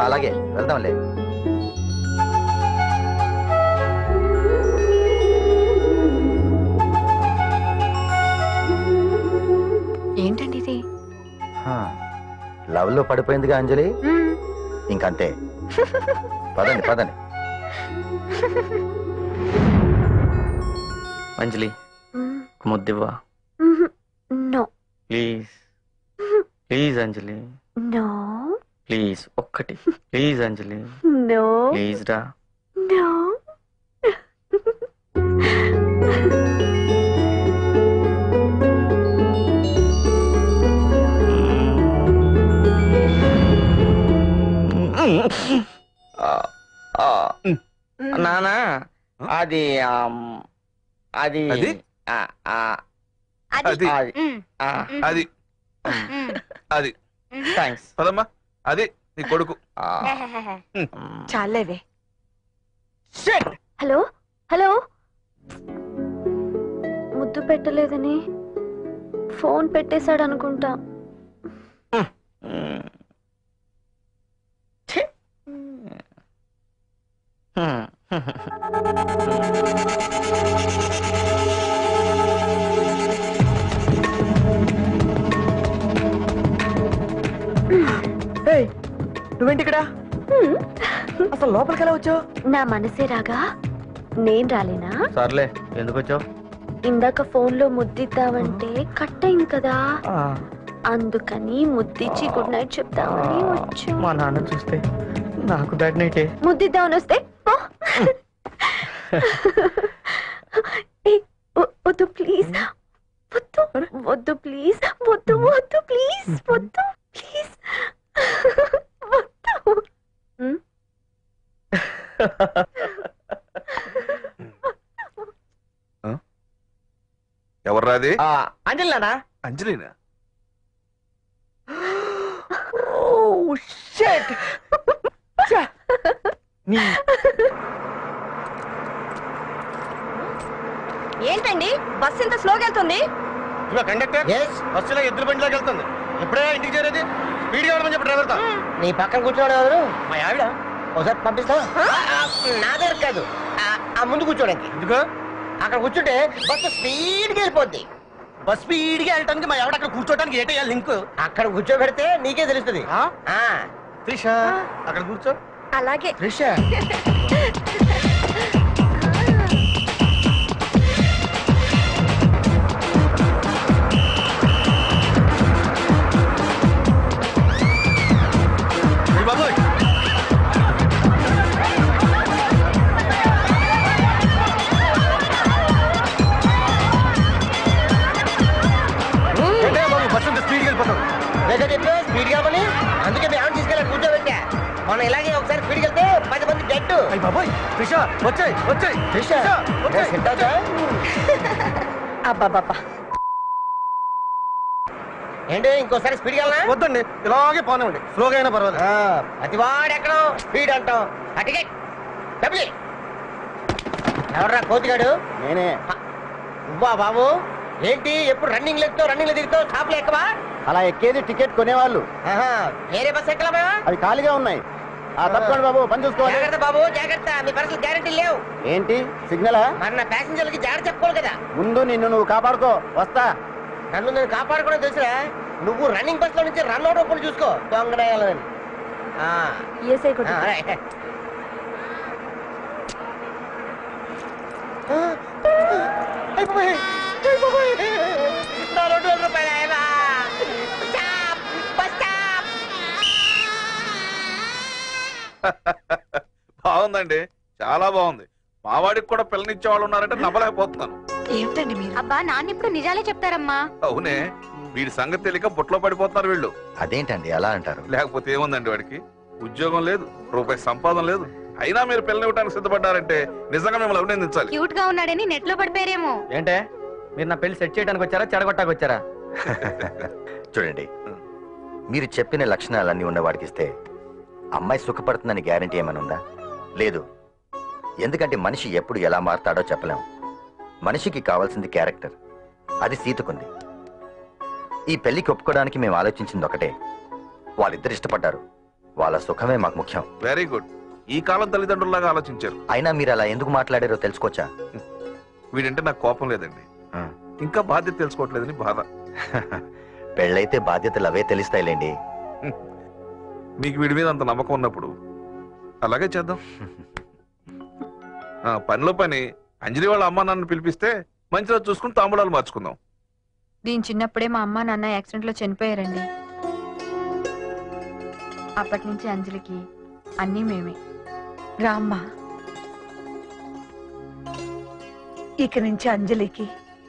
అలాగే వెళ్దాంలే ఏంటండి ఇది లవ్ లో పడిపోయిందిగా అంజలి మ్మ్. ఇంకంతే పదండి పదండి అంజలి మ్మ్. ఒక ముద్దివ్వా మ్మ్. No please please Anjali no please ఒక్కటి ప్లీజ్ అంజలి నో ప్లీజ్ రా నో నానా అది ఆమ్, అది అది? ఆ, ఆ, అది అది ఆ, అది అది థాంక్స్ పదమ్మా అది నీ కొడుకు ఆ, చాలేవే హలో హలో ముద్దు పెట్టలేదని ఫోన్ పెట్టేశాడు అనుకుంటా మ్. ఛీ. హ్మ్. నువ్వేంటి ఇక్కడ అసలు లోపలికి ఎలా వచ్చావు నా మనసే రాగా నేను రాలేనా సర్లే ఎందుకు వచ్చావు ఇందాక ఫోన్ లో ముద్దిద్దామంటే కట్ అయింది కదా అందుకని ముద్దిచ్చి గుడ్ నైట్ చెప్తామని వచ్చు మా నాన్న చూస్తే నాకు బ్యాడ్ నైటే ముద్దిద్దామని వస్తే పో. ఏ, వ- వద్దు ప్లీజ్ వద్దు వద్దు ప్లీజ్ వద్దు వద్దు ప్లీజ్ వద్దు ప్లీజ్ వద్దు ఉమ్, ఎవర్రాది అంజలి నానా అంజలినా ఓ షిట్ ఏంటండి బస్ ఇంత స్లోగా వెళ్తుంది కండక్టర్ బస్సులో ఎద్దుల బండిలోకి వెళ్తుంది ఎప్పుడే ఇంటికి చేరేది స్పీడ్ గా వెళ్ళమని చెప్పి డ్రైవర్తో నీ పక్కన కూర్చోడు ఎవరు మా ఆవిడ ఒకసారి పంపిస్తావా నా దగ్గర కాదు ఆ- ఆ ముందు కూర్చోడానికి ఎందుకు అక్కడ కూర్చుంటే బస్సు స్పీడ్కి వెళ్ళిపోద్ది బస్ స్పీడ్ గా వెళ్ళటానికి మా ఆవిడ అక్కడ కూర్చోడానికి ఏటయ్యా లింక్ అక్కడ కూర్చోబెడితే నీకే తెలుస్తుంది ఆ? ఆ త్రిష అక్కడ కూర్చో అలాగే త్రిష ఈ బాబోయ్ ఏంటయ్యా బాబు బస్ అంత స్పీడ్ గా వెళ్ళిపోతాం లేదా చెప్పు స్పీడ్ కావాలి అందుకే మీ ఆవిడ తీసుకెళ్ళి కూర్చోబెట్టా మనం ఇలాగే ఒకసారి స్పీడ్కి వెళ్తే పది మంది డెడ్ అయ్యి బాబోయ్ త్రిష వచ్చాయి వచ్చాయి త్రిష వచ్చాయి సెట్ అవుతా అబ్బాబాబా ఏంటి ఇంకోసారి స్పీడ్ వెళ్ళనా వద్దండి ఇలాగే పోనివ్వండి స్లోగా అయినా పర్వాలేదు ప్రతి వాడు ఎక్కడం స్పీడ్ అంటాం అటుకే డబ్బులు ఎవర్రా కోతిగాడు నేనే నువ్వా బాబు ఏంటి ఎప్పుడు రన్నింగ్ లెక్తో రన్నింగ్ దిగుతావు షాపులు ఎక్కవా అలా ఎక్కేది టికెట్ కొనేవాళ్ళు ఆహా, వేరే బస్ ఎక్కలా అవి ఖాళీగా ఉన్నాయి ఆ తప్పకుండా బాబు పని చూసుకోవాలి జాగ్రత్త బాబు జాగ్రత్త మీ పర్సనల్ గ్యారెంటీ లేవు ఏంటి సిగ్నలా మరి నా ప్యాసింజర్లకి జాగ్రత్త చెప్పుకోవాలి కదా ముందు నిన్ను నువ్వు కాపాడుకో వస్తా నన్ను నేను కాపాడుకోవడం తెలుసురా నువ్వు రన్నింగ్ బస్ లో నుంచి రన్ అవుట్ అప్పుడు చూసుకో దొంగడయాలని ఏసై కొట్టు నా రెండు వేల రూపాయలు అయ్యా స్టాప్ బస్ స్టాప్ బాగుందండి చాలా బాగుంది మావాడికి కూడా పిల్లనిచ్చే వాళ్ళు ఉన్నారంటే నమ్మలేకపోతున్నాను ఏమిటండి మీరు అబ్బా నాన్న ఇప్పుడు నిజాలే చెప్తారమ్మా అవునే వీడి సంగతి తెలియక బుట్లో పడిపోతున్నారు వీళ్ళు అదేంటండి అలా అంటారు లేకపోతే ఏముందండి వాడికి ఉద్యోగం లేదు రూపాయి సంపాదన లేదు అయినా మీరు పిల్లని ఇవ్వడానికి సిద్ధపడ్డారంటే నిజంగా మిమ్మల్ని అభినందించాలి క్యూట్ గా ఉన్నాడని నెట్ లో పడిపోయారేమో ఏంటే మీరు నా పెళ్లి సెట్ చేయడానికి వచ్చారా చెడగొట్టానికి వచ్చారా చూడండి మీరు చెప్పిన లక్షణాలన్నీ ఉన్నవాడికి ఇస్తే అమ్మాయి సుఖపడుతుందని గ్యారంటీ ఏమైనా ఉందా లేదు ఎందుకంటే మనిషి ఎప్పుడు ఎలా మారతాడో చెప్పలేం మనిషికి కావాల్సింది క్యారెక్టర్ అది సీతకుంది ఈ పెళ్లికి ఒప్పుకోవడానికి మేము ఆలోచించింది ఒకటే వాళ్ళిద్దరు ఇష్టపడ్డారు వాళ్ళ సుఖమే మాకు ముఖ్యం వెరీ గుడ్ ఈ కాలం తల్లిదండ్రుల్లాగా ఆలోచించారు అయినా మీరు అలా ఎందుకు మాట్లాడారో తెలుసుకోవచ్చా వీడంటే నాకు కోపం లేదండి ఆ. ఇంకా బాధ్యత తెలుసుకోవట్లేదని బాధ పెళ్ళైతే బాధ్యతలు అవే తెలుస్తాయిలేండి మీకు వీడి మీద అంత నమ్మకం ఉన్నప్పుడు అలాగే చేద్దాం ఆ, పనిలో పని అంజలి వాళ్ళ అమ్మ నాన్న పిలిపిస్తే మంచిగా చూసుకుని తాంబూలాలు మార్చుకుందాం దీని చిన్నప్పుడే మా అమ్మ నాన్న యాక్సిడెంట్ లో చనిపోయారండి అప్పటి నుంచి అంజలికి అన్నీ మేమే రామ్మా ఇక నుంచి అంజలికి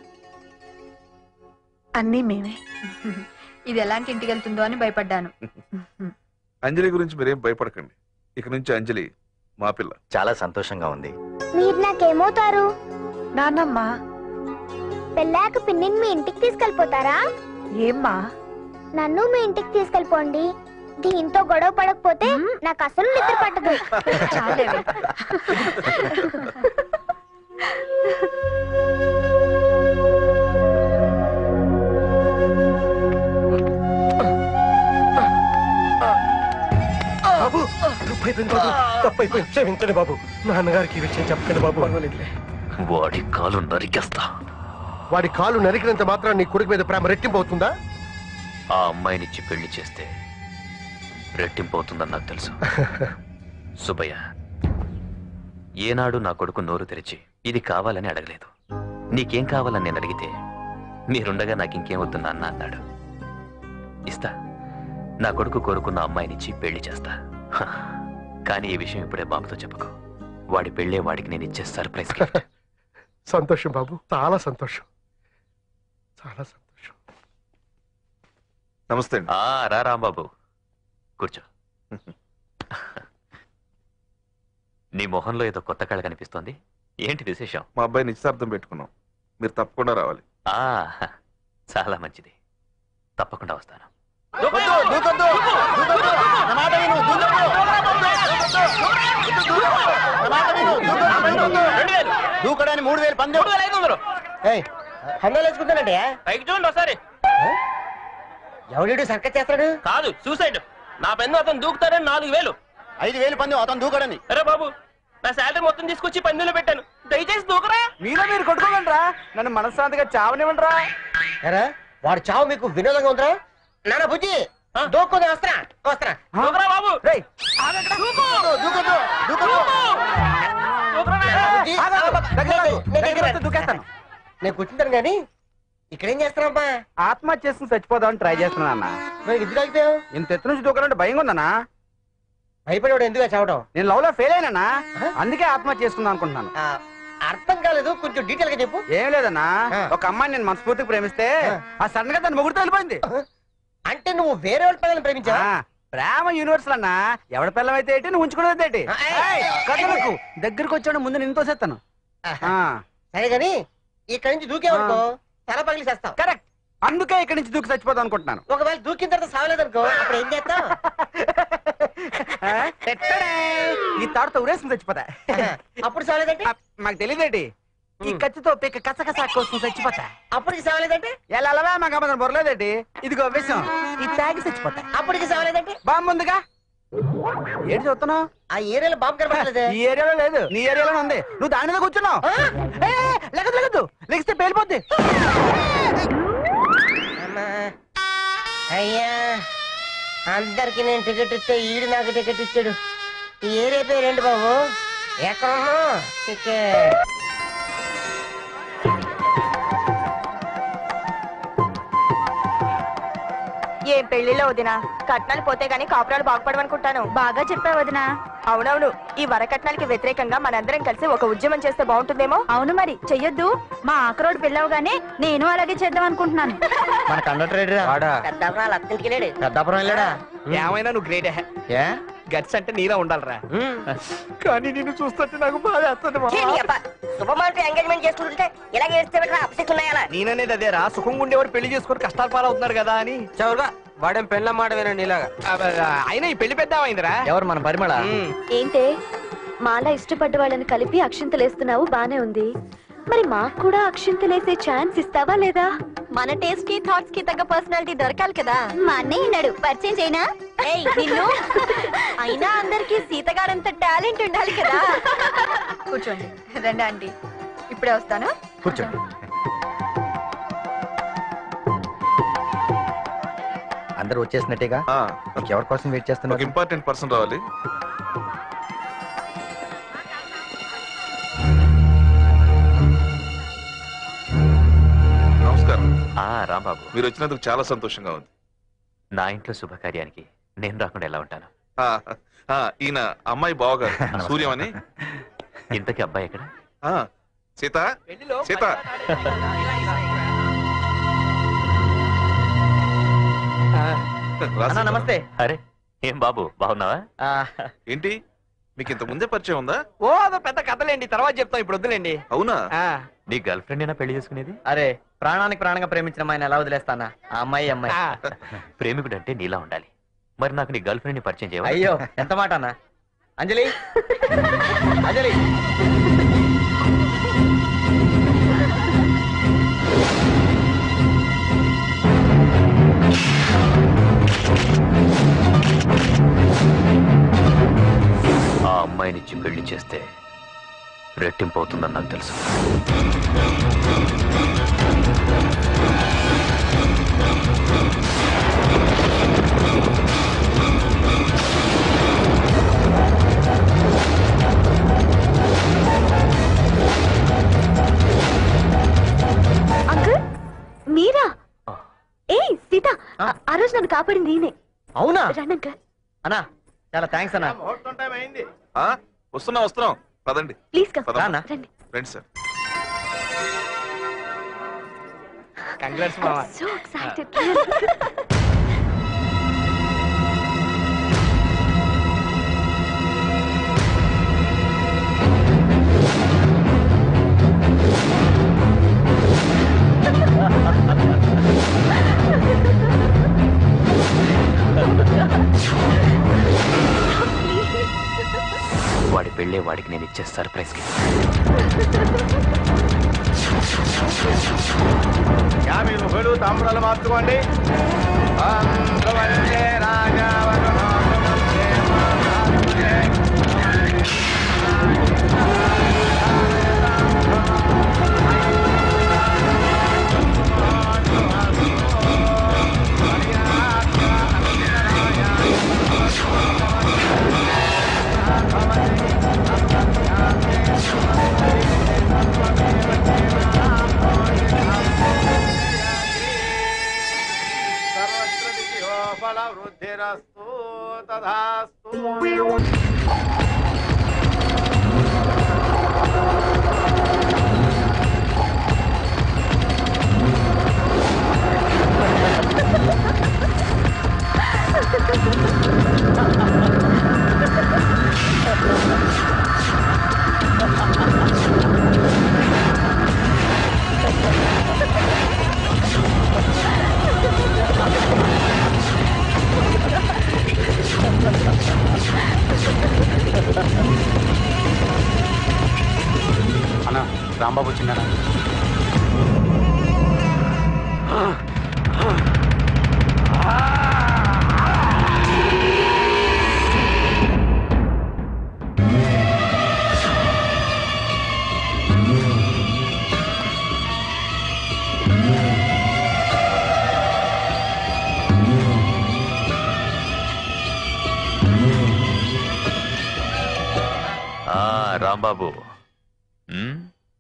అన్నీ మేమే ఇది ఎలాంటి ఇంటికి వెళ్తుందో అని భయపడ్డాను అంజలి గురించి మీరేం భయపడకండి ఇక నుంచి అంజలి మా పిల్ల చాలా సంతోషంగా ఉంది మీరు నాకేమవుతారు నాన్నమ్మా పెళ్ళాక పిన్నిని మీ ఇంటికి తీసుకెళ్ళిపోతారా ఏమ్మా నన్ను మీ ఇంటికి తీసుకెళ్ళిపోండి దీంతో గొడవ పడకపోతే నాకు అసలు నిద్ర పట్టదు చాలేవే. బాబు తప్పైపోయింది బాబు తప్పైపోయింది క్షమించండి బాబు నాన్నగారికి ఈ విషయం చెప్పకండి బాబు పర్వాలేదులే వాడి కాలు నరికేస్తా వాడి కాలు నరికినంత మాత్రం నీ కొడుకు మీద ప్రేమ రెట్టింపు అవుతుందా ఆ అమ్మాయినిచ్చి పెళ్లి చేస్తే రెట్టింపు అవుతుందని నాకు తెలుసు సుబ్బయ్య ఏనాడు నా కొడుకు నోరు తెరిచి ఇది కావాలని అడగలేదు నీకేం కావాలని నేను అడిగితే మీరుండగా నాకు ఇంకేం వద్దు నాన్న అన్నాడు ఇస్తా నా కొడుకు కోరుకున్న అమ్మాయినిచ్చి పెళ్లి చేస్తా హ. కానీ ఈ విషయం ఇప్పుడే బాబుతో చెప్పకు వాడి పెళ్ళే వాడికి నేను ఇచ్చే సర్ప్రైజ్ గిఫ్ట్ సంతోషం బాబు చాలా సంతోషం చాలా సంతోషం నమస్తే అండి ఆ రా రాంబాబు కూర్చో నీ మొహంలో ఏదో కొత్త కళ కనిపిస్తోంది ఏంటి విశేషం మా అబ్బాయి నిశ్చితార్థం పెట్టుకున్నాం మీరు తప్పకుండా రావాలి ఆ చాలా మంచిది తప్పకుండా వస్తాను దూకడానికి మూడు వేలు పంది హండాలు వేసుకుంటానండి పైకి చూడండి ఒకసారి ఎవడు సర్కస్ చేస్తాడు కాదు సూసైడ్ నా పెన్ను అతను దూకుతాడని నాలుగు వేలు ఐదు వేలు పంది అతను దూకడని అరే బాబు నా శాలరీ మొత్తం తీసుకొచ్చి పందులో పెట్టాను దయచేసి దూకరా మీలో మీరు కొట్టుకోగలరా నన్ను మనశ్శాంతిగా చావనివ్వండిరా ఎరా వాడు చావు మీకు వినోదంగా ఉందిరా నాన్న బుజ్జి దూక్కుంది వస్త్రా వస్త్రా దూకరా బాబు దూకేస్తాను నేను కూర్చుంటాను కానీ ఇక్కడేం చేస్తున్నావమ్మా ఆత్మహత్య చేసుకుని చచ్చిపోదామని ట్రై చేస్తున్నా అన్న మరి ఎందుకు ఆగిపోయావు ఇంత ఎత్తు నుంచి దూకాలంటే భయం ఉందన్నా భయపడేవాడు ఎందుకు చావడం నేను లవ్ లో ఫెయిల్ అయినా అందుకే ఆత్మహత్య చేసుకుందాం అనుకుంటున్నాను ఆ, అర్థం కాలేదు కొంచెం డీటెయిల్ గా చెప్పు ఏం లేదన్నా ఆ. ఒక అమ్మాయిని నేను మనస్ఫూర్తిగా ప్రేమిస్తే ఆ. ఆ సడన్ గా తన మొగుడుతో వెళ్ళిపోయింది అంటే నువ్వు వేరే వాళ్ళ పిల్లల్ని ప్రేమించా ఆ, ప్రేమ యూనివర్సల్ అన్నా ఎవడ పిల్లం అయితే ఏంటి నువ్వు ఉంచుకునేది ఏంటి ఆ, ఏయ్. కథలకు దగ్గరకు వచ్చాడు ముందు నేను తోసేస్తాను సరే గాని ఇక్కడి నుంచి దూకేవనుకో తల పగిలి చేస్తావు కరెక్ట్ అందుకే ఇక్కడి నుంచి దూకి చచ్చిపోదాం అనుకుంటున్నాను ఒకవేళ దూకిన తర్వాత సావలేదనుకో అప్పుడు ఏం చేస్తావు ఆ, ఎట్టడే. ఈ తాడుతో ఉరేసుకుని చచ్చిపోతా అప్పుడు సావలేదంటే ఆ, మాకు తెలియదేంటి ఈ కత్తితో పిక్క కసకస కోసుకుని చచ్చిపోతా అప్పటికి సావలేదంటే ఎలా అలవా మాకు అమ్మదం బొరలేదేంటి ఇదిగో విషయం ఈ తాగి చచ్చిపోతా అప్పటికి సావలేదంటే బాంబు ఉందిగా ఏంటి చూస్తున్నావు ఆ ఏరియాలో బాబు కనపడలేదే ఈ ఏరియాలో లేదు నీ ఏరియాలో ఉంది నువ్వు దాని మీద కూర్చున్నావు ఆ? ఏ, ఏ, లెగదు లెగదు లెగిస్తే పేలిపోద్ది అమ్మా. అయ్యా అందరికి నేను టికెట్ ఇస్తే ఈడు నాకు టికెట్ ఇచ్చాడు ఈ ఏరియా పేరేంటి బాబు ఎక్కడున్నా టికెట్ ఏం పెళ్లిలో వదినా కట్నాలు పోతే గానీ కాపురాలు బాగుపడమనుకుంటాను బాగా చెప్పావు వదినా అవునవును ఈ వరకట్నాలకి వ్యతిరేకంగా మనందరం కలిసి ఒక ఉద్యమం చేస్తే బాగుంటుందేమో అవును మరి చెయ్యొద్దు మా ఆకరోడు పిల్లవగానే నేను అలాగే చేద్దాం అనుకుంటున్నాను మన కండక్టర్ వాడా పెద్దాపురం వాళ్ళ అత్తింటికి వెళ్ళాడు పెద్దాపురం వెళ్ళాడా ఏమైనా నువ్వు గ్రేట్ ఏ గట్స్ అంటే నీలా ఉండాలిరా కానీ నిన్ను చూస్తుంటే నాకు బాధ శుభమార్తె ఎంగేజ్మెంట్ చేసుకుంటుంటే ఇలాగే వేస్తే అప్సిస్తున్నాయా నేననేది అదేరా సుఖంగా ఉండేవారు పెళ్లి చేసుకొని కష్టాలు పాలవుతున్నారు కదా అని చౌరుగా వాడేం పెళ్ళ మాట వినండి ఇలాగా అయినా ఈ పెళ్లి పెద్ద అయిందిరా ఎవరు మన పరిమళ ఏంటే మాలా ఇష్టపడ్డ వాళ్ళని కలిపి అక్షింతలేస్తున్నావు బానే ఉంది మరి మాకు కూడా అక్షింతలేసే ఛాన్స్ ఇస్తావా లేదా మన టేస్ట్ కి థాట్స్ కి తగ్గ పర్సనాలిటీ దొరకాలి కదా మా అన్నయ్య ఉన్నాడు పరిచయం చేయనా ఏయ్ నిన్ను అయినా అందరికి సీతగాడంత టాలెంట్ ఉండాలి కదా కూర్చోండి రండి ఆంటీ ఇప్పుడే వస్తాను కూర్చోండి అందరూ వచ్చేసినట్టేగా ఆ, ఎవరి కోసం వెయిట్ ఒక చేస్తున్నారు ఇంపార్టెంట్ పర్సన్ రావాలి నమస్కారం ఆ రాంబాబు మీరు వచ్చినందుకు చాలా సంతోషంగా ఉంది నా ఇంట్లో శుభకార్యానికి నేను రాకుండా ఎలా ఉంటాను ఆ, ఆ, ఈయన అమ్మాయి బావగారు సూర్యం అని ఇంతకీ అబ్బాయి ఎక్కడ ఆ, సీత సీత రా సీత. నమస్తే అరే ఏం బాబు బాగున్నావా ఏంటి మీకు ఇంత ముందే పరిచయం ఉందా ఓ అదో పెద్ద కథలేండి తర్వాత చెప్తాం ఇప్పుడు వద్దులేండి అవునా ఆ, నీ గర్ల్ ఫ్రెండ్ అయినా పెళ్లి చేసుకునేది అరే ప్రాణానికి ప్రాణంగా ప్రేమించిన అమ్మాయిని ఎలా వదిలేస్తానా ఆ అమ్మాయి ఈ అమ్మాయి ప్రేమికుడు అంటే నీలా ఉండాలి మరి నాకు నీ గర్ల్ ఫ్రెండ్ ని పరిచయం చేయవా అయ్యో ఎంత మాట అన్న అంజలి అంజలి ఆ అమ్మాయినిచ్చి పెళ్లి చేస్తే రెట్టింపు అవుతుందని నాకు తెలుసు అంకుల్ మీరా ఏ సీత ఆ- ఆ రోజు నన్ను కాపాడింది ఈయనే అవునా రండి అంకుల్ అన్నా చాలా థ్యాంక్స్ అన్నా ముహూర్తం టైం అయింది ఆ, వస్తున్నాం వస్తున్నాం పదండి ప్లీజ్ కమ్ పదమ్మా. రానా? రండి రండి సార్ కంగ్రాట్స్ మామా సో ఎక్సైటెడ్ వాడి పెళ్ళే వాడికి నేను ఇచ్చే సర్ప్రైజ్ కి యాభై రూపాయలు తాంబూలాలు మార్చుకోండి ఆంధ్రవందే రాజావరుణోపమందే మాతాంబుజే. సర్వత్ర విజయోఫల వృద్ధిరస్తు తథాస్తు అన్న రాంబాబు వచ్చిందన్నా ఆ రాంబాబు ఉమ్?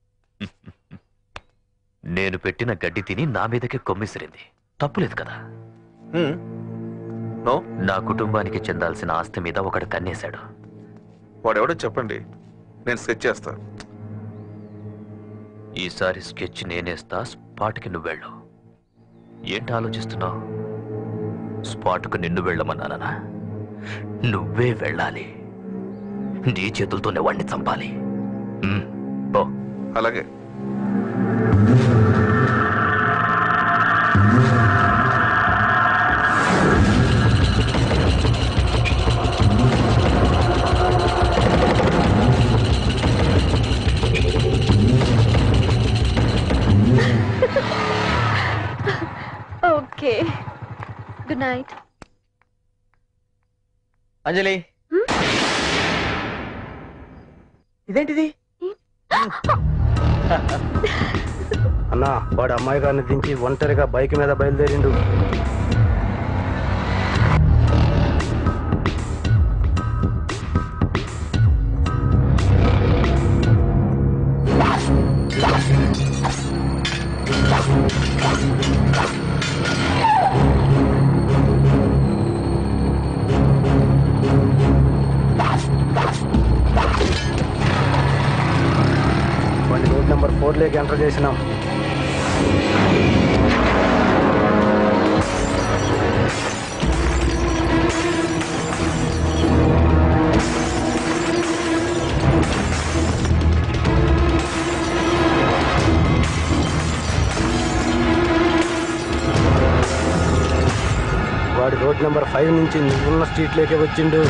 నేను పెట్టిన గడ్డి తిని నా మీదకి కొమ్మిసిరింది తప్పులేదు కదా హ్మ్. నో నా కుటుంబానికి చెందాల్సిన ఆస్తి మీద ఒకడు కన్నేశాడు వాడెవడో చెప్పండి నేను స్కెచ్ చేస్తా ఈసారి స్కెచ్ నేనేస్తా స్పాట్కి నువ్వెళ్ళు ఏంటి ఆలోచిస్తున్నావు స్పాట్కు నిన్ను వెళ్ళమన్నానా నువ్వే వెళ్ళాలి నీ చేతులతోనే వాడిని చంపాలి ఉమ్, పో అలాగే గుడ్ నైట్ అంజలి ఇదేంటిది అన్నా వాడు అమ్మాయి గారిని దించి ఒంటరిగా బైక్ మీద బయలుదేరిండు వాడిని రోడ్ నెంబర్ ఫోర్ లేకి ఎంటర్ చేసినాం వాడి రోడ్ నెంబర్ ఫైవ్ నుంచి నువ్వున్న స్ట్రీట్లోకి వచ్చిండు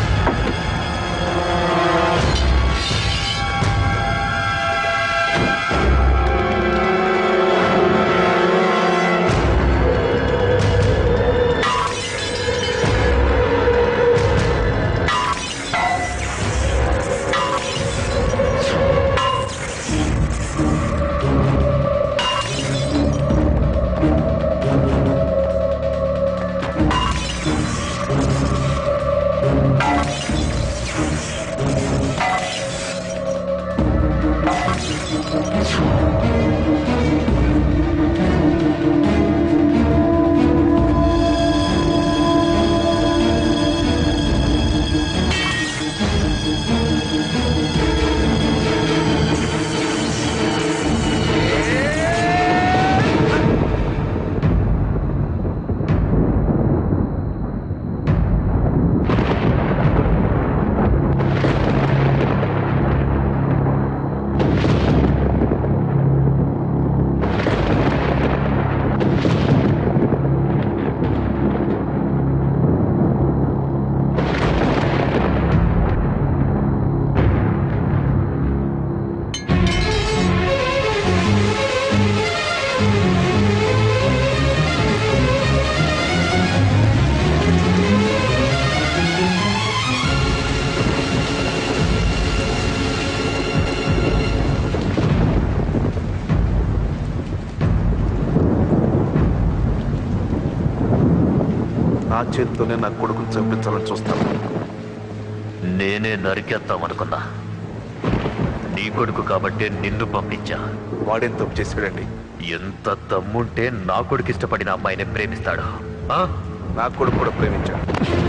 నా చేతితోనే నా కొడుకుని చంపించాలని చూస్తాను నేనే నరికేద్దామనుకున్నా నీ కొడుకు కాబట్టే నిన్ను పంపించా వాడేం తప్పు చేసాడండి ఎంత దమ్ముంటే నా కొడుకు ఇష్టపడిన అమ్మాయిని ప్రేమిస్తాడు ఆ? నా కొడుకు కూడా ప్రేమించాడు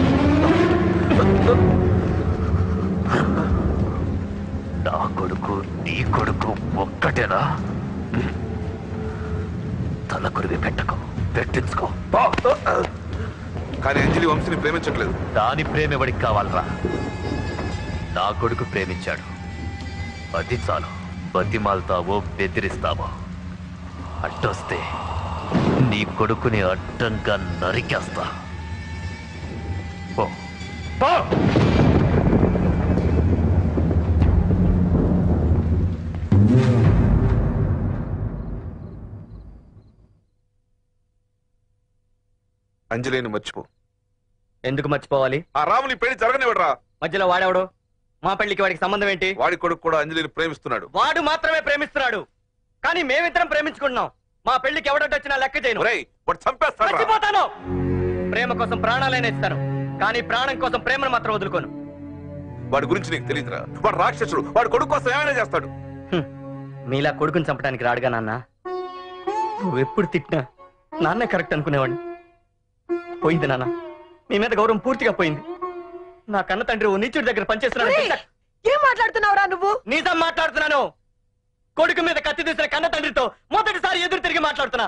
నా కొడుకు నీ కొడుకు ఒక్కటేనా తల కొరివి పెట్టకు పెట్టించుకో పో. కానీ అంజలి వంశీని ప్రేమించట్లేదు దాని ప్రేమ ఎవడికి కావాలరా నా కొడుకు ప్రేమించాడు అది చాలు బతిమాలుతావో బెదిరిస్తావో అడ్డొస్తే నీ కొడుకుని అడ్డంగా నరికేస్తా పో. పో. అంజలిని మర్చిపో ఎందుకు మర్చిపోవాలి ఆ రాముని పెళ్లి జరగనివ్వడరా మధ్యలో వాడేవాడు మా పెళ్లికి వాడికి సంబంధం ఏంటి వాడి కొడుకు కూడా అంజలిని ప్రేమిస్తున్నాడు వాడు మాత్రమే ప్రేమిస్తున్నాడు కానీ మేమిద్దరం ప్రేమించుకుంటున్నాం మా పెళ్లికి ఎవడొడ్డు వచ్చినా లెక్క చేయను ఒరేయ్, వాడు చంపేస్తాడు మర్చిపోతాను ప్రేమ కోసం ప్రాణాలైనా ఇస్తాను కానీ ప్రాణం కోసం ప్రేమను మాత్రం వదులుకోను వాడి గురించి నీకు తెలియదురా వాడు రాక్షసుడు వాడు కొడుకు కోసం ఏమైనా చేస్తాడు హ్మ్. మీలా కొడుకుని చంపడానికి రాడుగా నాన్న నువ్వెప్పుడు తిట్టినా నాన్నే కరెక్ట్ అనుకునేవాడిని పోయింది నాన్న మీ మీద గౌరవం పూర్తిగా పోయింది నా కన్న తండ్రి ఓ నీచుడి దగ్గర పనిచేస్తున్నాడు ఏం మాట్లాడుతున్నావురా నువ్వు నిజం మాట్లాడుతున్నాను కొడుకు మీద కత్తి తీసిన కన్న తండ్రితో మొదటిసారి ఎదురు తిరిగి మాట్లాడుతున్నా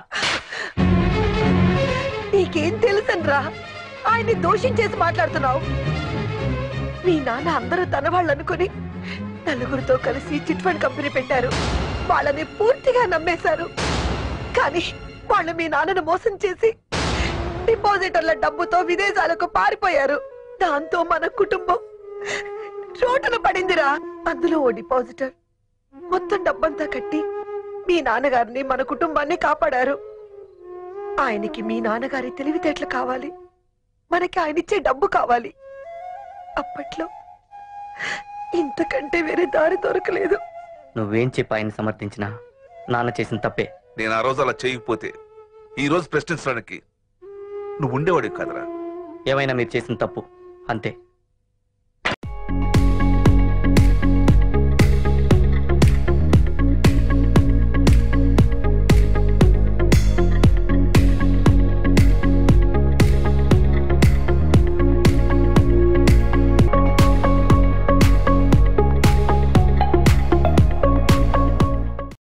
నీకేం తెలుసనరా ఆయన్ని దోషించేసి మాట్లాడుతున్నావు మీ నాన్న అందరూ తన వాళ్ళు అనుకుని నలుగురితో కలిసి చిట్ ఫండ్ కంపెనీ పెట్టారు వాళ్ళని పూర్తిగా నమ్మేశారు కానీ వాళ్ళు మీ నాన్నను మోసం చేసి డిపాజిటర్ల డబ్బుతో విదేశాలకు పారిపోయారు దాంతో మన కుటుంబం చోటున పడిందిరా అందులో ఓ డిపాజిటర్ మొత్తం డబ్బంతా కట్టి మీ నాన్నగారిని మన కుటుంబాన్ని కాపాడారు ఆయనకి మీ నాన్నగారి తెలివితేటలు కావాలి మనకి ఆయన ఇచ్చే డబ్బు కావాలి అప్పట్లో ఇంతకంటే వేరే దారి దొరకలేదు నువ్వేం చెప్పి ఆయన సమర్థించినా నాన్న చేసిన తప్పే నేను ఆ రోజు అలా చేయకపోతే ఈ రోజు ప్రశ్నించడానికి నువ్వు ఉండేవాడివి కదరా ఏమైనా మీరు చేసిన తప్పు అంతే